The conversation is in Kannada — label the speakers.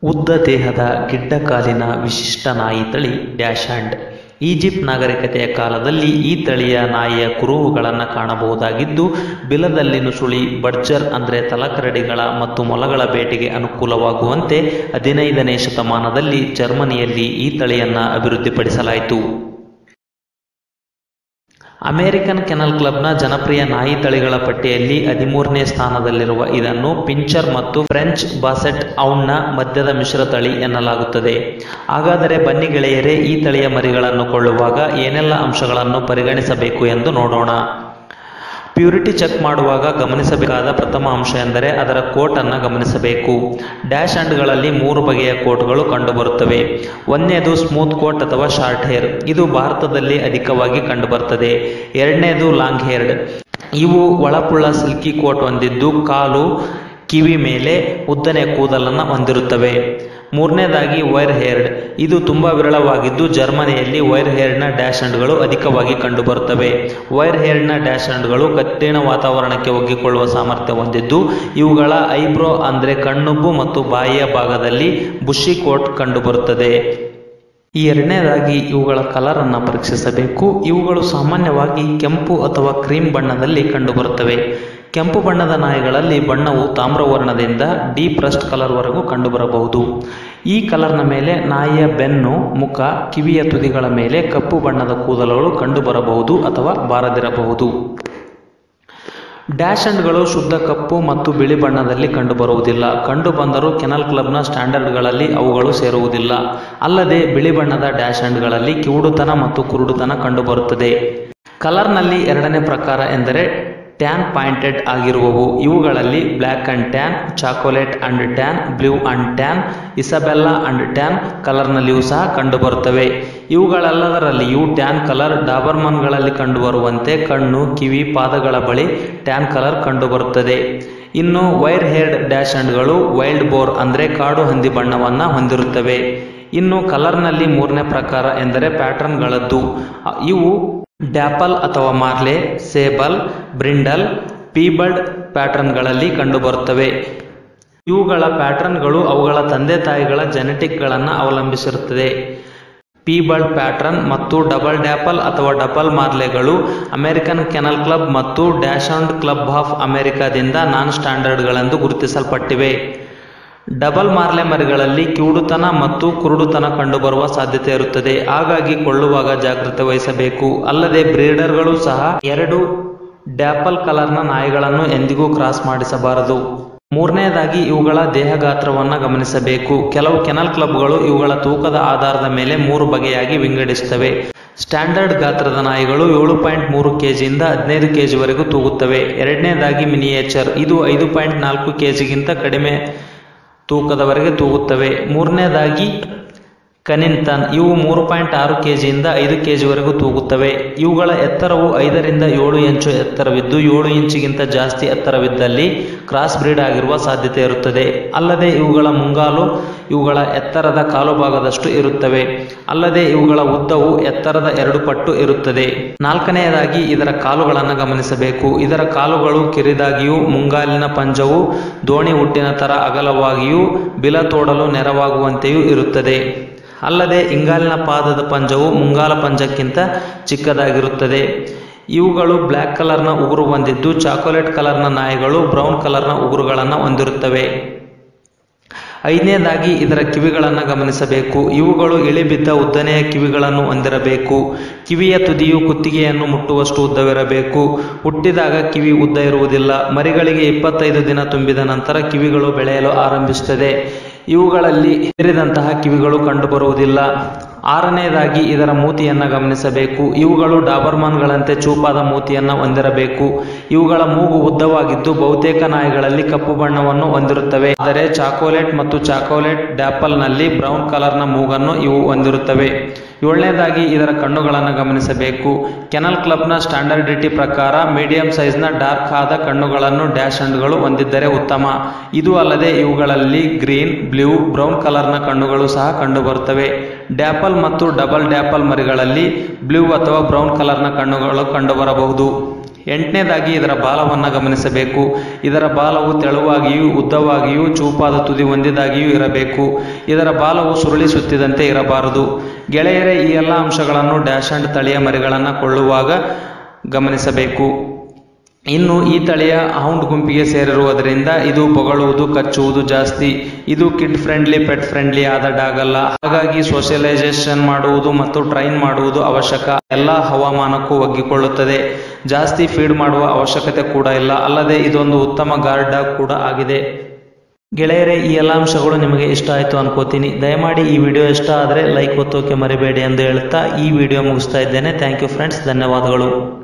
Speaker 1: ಉದ್ದ ದೇಹದ ಗಿಡ್ಡಕಾಲಿನ ವಿಶಿಷ್ಟ ನಾಯಿ ತಳಿ ಡ್ಯಾಶ್ಹ್ಯಾಂಡ್ ಈಜಿಪ್ಟ್ ನಾಗರಿಕತೆಯ ಕಾಲದಲ್ಲಿ ಈ ತಳಿಯ ನಾಯಿಯ ಕುರುಹುಗಳನ್ನು ಕಾಣಬಹುದಾಗಿದ್ದು ಬಿಲದಲ್ಲಿ ನುಸುಳಿ ಬಡ್ಜರ್ ಅಂದರೆ ತಲಕರಡಿಗಳ ಮತ್ತು ಮೊಲಗಳ ಬೇಟೆಗೆ ಅನುಕೂಲವಾಗುವಂತೆ ಹದಿನೈದನೇ ಶತಮಾನದಲ್ಲಿ ಜರ್ಮನಿಯಲ್ಲಿ ಈ ತಳಿಯನ್ನು ಅಭಿವೃದ್ಧಿಪಡಿಸಲಾಯಿತು ಅಮೆರಿಕನ್ ಕೆನಲ್ ಕ್ಲಬ್ನ ಜನಪ್ರಿಯ ನಾಯಿ ತಳಿಗಳ ಪಟ್ಟಿಯಲ್ಲಿ ಹದಿಮೂರನೇ ಸ್ಥಾನದಲ್ಲಿರುವ ಇದನ್ನು ಪಿಂಚರ್ ಮತ್ತು ಫ್ರೆಂಚ್ ಬಾಸೆಟ್ ಔಂಡ್ನ ಮಧ್ಯದ ಮಿಶ್ರ ತಳಿ ಎನ್ನಲಾಗುತ್ತದೆ ಹಾಗಾದರೆ ಬನ್ನಿ ಗೆಳೆಯರೇ ಈ ತಳಿಯ ಮರಿಗಳನ್ನು ಕೊಳ್ಳುವಾಗ ಏನೆಲ್ಲ ಅಂಶಗಳನ್ನು ಪರಿಗಣಿಸಬೇಕು ಎಂದು ನೋಡೋಣ ಪ್ಯೂರಿಟಿ ಚೆಕ್ ಮಾಡುವಾಗ ಗಮನಿಸಬೇಕಾದ ಪ್ರಥಮ ಅಂಶ ಎಂದರೆ ಅದರ ಕೋಟನ್ನು ಗಮನಿಸಬೇಕು ಡ್ಯಾಶ್ ಹ್ಯಾಂಡ್ಗಳಲ್ಲಿ ಮೂರು ಬಗೆಯ ಕೋಟ್ಗಳು ಕಂಡುಬರುತ್ತವೆ ಒಂದನೇದು ಸ್ಮೂತ್ ಕೋಟ್ ಅಥವಾ ಶಾರ್ಟ್ ಹೇರ್ ಇದು ಭಾರತದಲ್ಲಿ ಅಧಿಕವಾಗಿ ಕಂಡುಬರುತ್ತದೆ ಎರಡನೇದು ಲಾಂಗ್ ಹೇರ್ಡ್ ಇವು ಒಳಪುಳ್ಳ ಸಿಲ್ಕಿ ಕೋಟ್ ಹೊಂದಿದ್ದು ಕಾಲು ಕಿವಿ ಮೇಲೆ ಉದ್ದನೆ ಕೂದಲನ್ನು ಹೊಂದಿರುತ್ತವೆ ಮೂರನೇದಾಗಿ ವೈರ್ ಹೇರ್ಡ್ ಇದು ತುಂಬ ವಿರಳವಾಗಿದ್ದು ಜರ್ಮನಿಯಲ್ಲಿ ವೈರ್ ಹೇರ್ಡ್ನ ಡ್ಯಾಶ್ ಹ್ಯಾಂಡ್ಗಳು ಅಧಿಕವಾಗಿ ಕಂಡುಬರುತ್ತವೆ ವೈರ್ ಹೇರ್ಡ್ನ ಡ್ಯಾಶ್ ಹ್ಯಾಂಡ್ಗಳು ಕಠಿಣ ವಾತಾವರಣಕ್ಕೆ ಒಗ್ಗಿಕೊಳ್ಳುವ ಸಾಮರ್ಥ್ಯ ಹೊಂದಿದ್ದು ಇವುಗಳ ಐಬ್ರೋ ಅಂದರೆ ಕಣ್ಣುಬ್ಬು ಮತ್ತು ಬಾಯಿಯ ಭಾಗದಲ್ಲಿ ಬುಷಿ ಕೋಟ್ ಕಂಡುಬರುತ್ತದೆ ಈ ಎರಡನೇದಾಗಿ ಇವುಗಳ ಕಲರನ್ನು ಪರೀಕ್ಷಿಸಬೇಕು ಇವುಗಳು ಸಾಮಾನ್ಯವಾಗಿ ಕೆಂಪು ಅಥವಾ ಕ್ರೀಮ್ ಬಣ್ಣದಲ್ಲಿ ಕಂಡುಬರುತ್ತವೆ ಕೆಂಪು ಬಣ್ಣದ ನಾಯಿಗಳಲ್ಲಿ ಬಣ್ಣವು ತಾಮ್ರವರ್ಣದಿಂದ ಡೀಪ್ ರಸ್ಟ್ ಕಲರ್ವರೆಗೂ ಕಂಡುಬರಬಹುದು ಈ ಕಲರ್ನ ಮೇಲೆ ನಾಯಿಯ ಬೆನ್ನು ಮುಖ ಕಿವಿಯ ತುದಿಗಳ ಮೇಲೆ ಕಪ್ಪು ಬಣ್ಣದ ಕೂದಲುಗಳು ಕಂಡುಬರಬಹುದು ಅಥವಾ ಬಾರದಿರಬಹುದು ಡ್ಯಾಶ್ ಹ್ಯಾಂಡ್ಗಳು ಶುದ್ಧ ಕಪ್ಪು ಮತ್ತು ಬಿಳಿ ಬಣ್ಣದಲ್ಲಿ ಕಂಡುಬರುವುದಿಲ್ಲ ಕಂಡುಬಂದರೂ ಕೆನಲ್ ಕ್ಲಬ್ನ ಸ್ಟ್ಯಾಂಡರ್ಡ್ಗಳಲ್ಲಿ ಅವುಗಳು ಸೇರುವುದಿಲ್ಲ ಅಲ್ಲದೆ ಬಿಳಿ ಬಣ್ಣದ ಡ್ಯಾಶ್ ಹ್ಯಾಂಡ್ಗಳಲ್ಲಿ ಕಿವುಡುತನ ಮತ್ತು ಕುರುಡುತನ ಕಂಡುಬರುತ್ತದೆ ಕಲರ್ನಲ್ಲಿ ಎರಡನೇ ಪ್ರಕಾರ ಎಂದರೆ ಟ್ಯಾನ್ ಪಾಯಿಂಟೆಡ್ ಆಗಿರುವವು ಇವುಗಳಲ್ಲಿ black and tan chocolate and tan blue and tan Isabella and tan ಕಲರ್ನಲ್ಲಿಯೂ ಸಹ ಕಂಡುಬರುತ್ತವೆ ಇವುಗಳೆಲ್ಲದರಲ್ಲಿಯೂ ಟ್ಯಾನ್ ಕಲರ್ ಡಾಬರ್ಮನ್ಗಳಲ್ಲಿ ಕಂಡುಬರುವಂತೆ ಕಣ್ಣು ಕಿವಿ ಪಾದಗಳ ಬಳಿ ಟ್ಯಾನ್ ಕಲರ್ ಕಂಡುಬರುತ್ತದೆ ಇನ್ನು ವೈರ್ ಹೇರ್ಡ್ ಡ್ಯಾಶ್ ಹ್ಯಾಂಡ್ಗಳು ವೈಲ್ಡ್ ಬೋರ್ ಅಂದರೆ ಕಾಡು ಹಂದಿ ಬಣ್ಣವನ್ನು ಹೊಂದಿರುತ್ತವೆ ಇನ್ನು ಕಲರ್ನಲ್ಲಿ ಮೂರನೇ ಪ್ರಕಾರ ಎಂದರೆ ಪ್ಯಾಟರ್ನ್ಗಳದ್ದು ಇವು ಡ್ಯಾಪಲ್ ಅಥವಾ ಮಾರ್ಲೆ ಸೇಬಲ್ ಬ್ರಿಂಡಲ್ ಪೀಬಲ್ಡ್ ಪ್ಯಾಟರ್ನ್ಗಳಲ್ಲಿ ಕಂಡುಬರುತ್ತವೆ ಇವುಗಳ ಪ್ಯಾಟರ್ನ್ಗಳು ಅವುಗಳ ತಂದೆ ತಾಯಿಗಳ ಜೆನೆಟಿಕ್ಗಳನ್ನು ಅವಲಂಬಿಸಿರುತ್ತದೆ ಪೀಬಲ್ಡ್ ಪ್ಯಾಟರ್ನ್ ಮತ್ತು ಡಬಲ್ ಡ್ಯಾಪಲ್ ಅಥವಾ ಡಬಲ್ ಮಾರ್ಲೆಗಳು ಅಮೆರಿಕನ್ ಕೆನಲ್ ಕ್ಲಬ್ ಮತ್ತು ಡ್ಯಾಶೌಂಡ್ ಕ್ಲಬ್ ಆಫ್ ಅಮೆರಿಕಾದಿಂದ ನಾನ್ ಸ್ಟ್ಯಾಂಡರ್ಡ್ಗಳೆಂದು ಗುರುತಿಸಲ್ಪಟ್ಟಿವೆ ಡಬಲ್ ಮಾರ್ಲೆ ಮರಿಗಳಲ್ಲಿ ಕಿವುಡುತನ ಮತ್ತು ಕುರುಡುತನ ಕಂಡುಬರುವ ಸಾಧ್ಯತೆ ಇರುತ್ತದೆ ಹಾಗಾಗಿ ಕೊಳ್ಳುವಾಗ ಜಾಗ್ರತೆ ವಹಿಸಬೇಕು ಅಲ್ಲದೆ ಬ್ರೀಡರ್ಗಳು ಸಹ ಎರಡು ಡ್ಯಾಪಲ್ ಕಲರ್ನ ನಾಯಿಗಳನ್ನು ಎಂದಿಗೂ ಕ್ರಾಸ್ ಮಾಡಿಸಬಾರದು ಮೂರನೆಯದಾಗಿ ಇವುಗಳ ದೇಹಗಾತ್ರವನ್ನು ಗಮನಿಸಬೇಕು ಕೆಲವು ಕೆನಲ್ ಕ್ಲಬ್ಗಳು ಇವುಗಳ ತೂಕದ ಆಧಾರದ ಮೇಲೆ ಮೂರು ಬಗೆಯಾಗಿ ವಿಂಗಡಿಸುತ್ತವೆ ಸ್ಟ್ಯಾಂಡರ್ಡ್ ಗಾತ್ರದ ನಾಯಿಗಳು ಏಳು ಪಾಯಿಂಟ್ ಮೂರು ಕೆಜಿಯಿಂದ ಹದಿನೈದು ಕೆಜಿವರೆಗೂ ತೂಗುತ್ತವೆ ಎರಡನೇದಾಗಿ ಮಿನಿಯೇಚರ್ ಇದು ಐದು ಪಾಯಿಂಟ್ ನಾಲ್ಕು ಕೆಜಿಗಿಂತ ಕಡಿಮೆ ತೂಕದವರೆಗೆ ತೂಗುತ್ತವೆ ಮೂರನೇದಾಗಿ ಕನಿನ್ತನ್ ಇವು ಮೂರು ಪಾಯಿಂಟ್ ಆರು ಕೆಜಿಯಿಂದ ಐದು ಕೆಜಿವರೆಗೂ ತೂಗುತ್ತವೆ ಇವುಗಳ ಎತ್ತರವು ಐದರಿಂದ ಏಳು ಇಂಚು ಎತ್ತರವಿದ್ದು ಏಳು ಇಂಚಿಗಿಂತ ಜಾಸ್ತಿ ಎತ್ತರವಿದ್ದಲ್ಲಿ ಕ್ರಾಸ್ ಬ್ರೀಡ್ ಆಗಿರುವ ಸಾಧ್ಯತೆ ಇರುತ್ತದೆ ಅಲ್ಲದೆ ಇವುಗಳ ಮುಂಗಾಲು ಇವುಗಳ ಎತ್ತರದ ಕಾಲು ಭಾಗದಷ್ಟು ಇರುತ್ತವೆ ಅಲ್ಲದೆ ಇವುಗಳ ಉದ್ದವು ಎತ್ತರದ ಎರಡು ಪಟ್ಟು ಇರುತ್ತದೆ ನಾಲ್ಕನೆಯದಾಗಿ ಇದರ ಕಾಲುಗಳನ್ನು ಗಮನಿಸಬೇಕು ಇದರ ಕಾಲುಗಳು ಕಿರಿದಾಗಿಯೂ ಮುಂಗಾಲಿನ ಪಂಜವು ದೋಣಿ ಹುಟ್ಟಿನ ತರ ಅಗಲವಾಗಿಯೂ ಬಿಲ ತೋಡಲು ನೆರವಾಗುವಂತೆಯೂ ಇರುತ್ತದೆ ಅಲ್ಲದೆ ಇಂಗಾಲಿನ ಪಾದದ ಪಂಜವು ಮುಂಗಾಲ ಪಂಜಕ್ಕಿಂತ ಚಿಕ್ಕದಾಗಿರುತ್ತದೆ ಇವುಗಳು ಬ್ಲ್ಯಾಕ್ ಕಲರ್ನ ಉಗುರು ಹೊಂದಿದ್ದು ಚಾಕೊಲೇಟ್ ಕಲರ್ನ ನಾಯಿಗಳು ಬ್ರೌನ್ ಕಲರ್ನ ಉಗುರುಗಳನ್ನು ಹೊಂದಿರುತ್ತವೆ ಐದನೇದಾಗಿ ಇದರ ಕಿವಿಗಳನ್ನು ಗಮನಿಸಬೇಕು ಇವುಗಳು ಇಳಿಬಿದ್ದ ಉದ್ದನೆಯ ಕಿವಿಗಳನ್ನು ಹೊಂದಿರಬೇಕು ಕಿವಿಯ ತುದಿಯು ಕುತ್ತಿಗೆಯನ್ನು ಮುಟ್ಟುವಷ್ಟು ಉದ್ದವಿರಬೇಕು ಹುಟ್ಟಿದಾಗ ಕಿವಿ ಉದ್ದ ಇರುವುದಿಲ್ಲ ಮರಿಗಳಿಗೆ ಇಪ್ಪತ್ತೈದು ದಿನ ತುಂಬಿದ ನಂತರ ಕಿವಿಗಳು ಬೆಳೆಯಲು ಆರಂಭಿಸುತ್ತದೆ ಇವುಗಳಲ್ಲಿ ಸೇರಿದಂತಹ ಕಿವಿಗಳು ಕಂಡುಬರುವುದಿಲ್ಲ ಆರನೆಯದಾಗಿ ಇದರ ಮೂತಿಯನ್ನು ಗಮನಿಸಬೇಕು ಇವುಗಳು ಡಾಬರ್ಮನ್ಗಳಂತೆ ಚೂಪಾದ ಮೂತಿಯನ್ನು ಹೊಂದಿರಬೇಕು ಇವುಗಳ ಮೂಗು ಉದ್ದವಾಗಿದ್ದು ಬಹುತೇಕ ನಾಯಿಗಳಲ್ಲಿ ಕಪ್ಪು ಬಣ್ಣವನ್ನು ಹೊಂದಿರುತ್ತವೆ ಆದರೆ ಚಾಕೋಲೇಟ್ ಮತ್ತು ಚಾಕೋಲೇಟ್ ಡ್ಯಾಪಲ್ನಲ್ಲಿ ಬ್ರೌನ್ ಕಲರ್ನ ಮೂಗನ್ನು ಇವು ಹೊಂದಿರುತ್ತವೆ ಏಳನೇದಾಗಿ ಇದರ ಕಣ್ಣುಗಳನ್ನು ಗಮನಿಸಬೇಕು ಕೆನಲ್ ಕ್ಲಬ್ನ ಸ್ಟ್ಯಾಂಡರ್ಡಿಟಿ ಪ್ರಕಾರ ಮೀಡಿಯಂ ಸೈಜ್ನ ಡಾರ್ಕ್ ಆದ ಕಣ್ಣುಗಳನ್ನು ಡ್ಯಾಶ್ ಹ್ಯಾಂಡ್ಗಳು ಹೊಂದಿದ್ದರೆ ಉತ್ತಮ ಇದು ಅಲ್ಲದೆ ಇವುಗಳಲ್ಲಿ ಗ್ರೀನ್ ಬ್ಲೂ ಬ್ರೌನ್ ಕಲರ್ನ ಕಣ್ಣುಗಳು ಸಹ ಕಂಡುಬರುತ್ತವೆ ಡ್ಯಾಪಲ್ ಮತ್ತು ಡಬಲ್ ಡ್ಯಾಪಲ್ ಮರಿಗಳಲ್ಲಿ ಬ್ಲೂ ಅಥವಾ ಬ್ರೌನ್ ಕಲರ್ನ ಕಣ್ಣುಗಳು ಕಂಡುಬರಬಹುದು ಎಂಟನೇದಾಗಿ ಇದರ ಬಾಲವನ್ನು ಗಮನಿಸಬೇಕು ಇದರ ಬಾಲವು ತೆಳುವಾಗಿಯೂ ಉದ್ದವಾಗಿಯೂ ಚೂಪಾದ ತುದಿ ಹೊಂದಿದಾಗಿಯೂ ಇರಬೇಕು ಇದರ ಬಾಲವು ಸುರುಳಿ ಸುತ್ತಿದಂತೆ ಇರಬಾರದು ಗೆಳೆಯರೇ ಈ ಎಲ್ಲ ಅಂಶಗಳನ್ನು ಡ್ಯಾಶ್ ಅಂಡ್ ತಳಿಯ ಮರಿಗಳನ್ನು ಕೊಳ್ಳುವಾಗ ಗಮನಿಸಬೇಕು ಇನ್ನು ಈ ತಳಿಯ ಹೌಂಡ್ ಗುಂಪಿಗೆ ಸೇರಿರುವುದರಿಂದ ಇದು ಬೊಗಳುವುದು ಕಚ್ಚುವುದು ಜಾಸ್ತಿ ಇದು ಕಿಡ್ ಫ್ರೆಂಡ್ಲಿ ಪೆಟ್ ಫ್ರೆಂಡ್ಲಿ ಆದ ಡಾಗ್ ಅಲ್ಲ ಹಾಗಾಗಿ ಸೋಷಿಯಲೈಸೇಷನ್ ಮಾಡುವುದು ಮತ್ತು ಟ್ರೈನ್ ಮಾಡುವುದು ಅವಶ್ಯಕ ಎಲ್ಲ ಹವಾಮಾನಕ್ಕೂ ಒಗ್ಗಿಕೊಳ್ಳುತ್ತದೆ ಜಾಸ್ತಿ ಫೀಡ್ ಮಾಡುವ ಅವಶ್ಯಕತೆ ಕೂಡ ಇಲ್ಲ ಅಲ್ಲದೆ ಇದೊಂದು ಉತ್ತಮ ಗಾರ್ಡ್ ಡಾಗ್ ಕೂಡ ಆಗಿದೆ ಗೆಳೆಯರೇ ಈ ಎಲ್ಲ ಅಂಶಗಳು ನಿಮಗೆ ಇಷ್ಟ ಆಯಿತು ಅನ್ಕೋತೀನಿ ದಯಮಾಡಿ ಈ ವಿಡಿಯೋ ಇಷ್ಟ ಆದರೆ ಲೈಕ್ ಒತ್ತೋಕೆ ಮರಿಬೇಡಿ ಎಂದು ಹೇಳುತ್ತಾ ಈ ವಿಡಿಯೋ ಮುಗಿಸ್ತಾ ಇದ್ದೇನೆ ಥ್ಯಾಂಕ್ ಯು ಫ್ರೆಂಡ್ಸ್ ಧನ್ಯವಾದಗಳು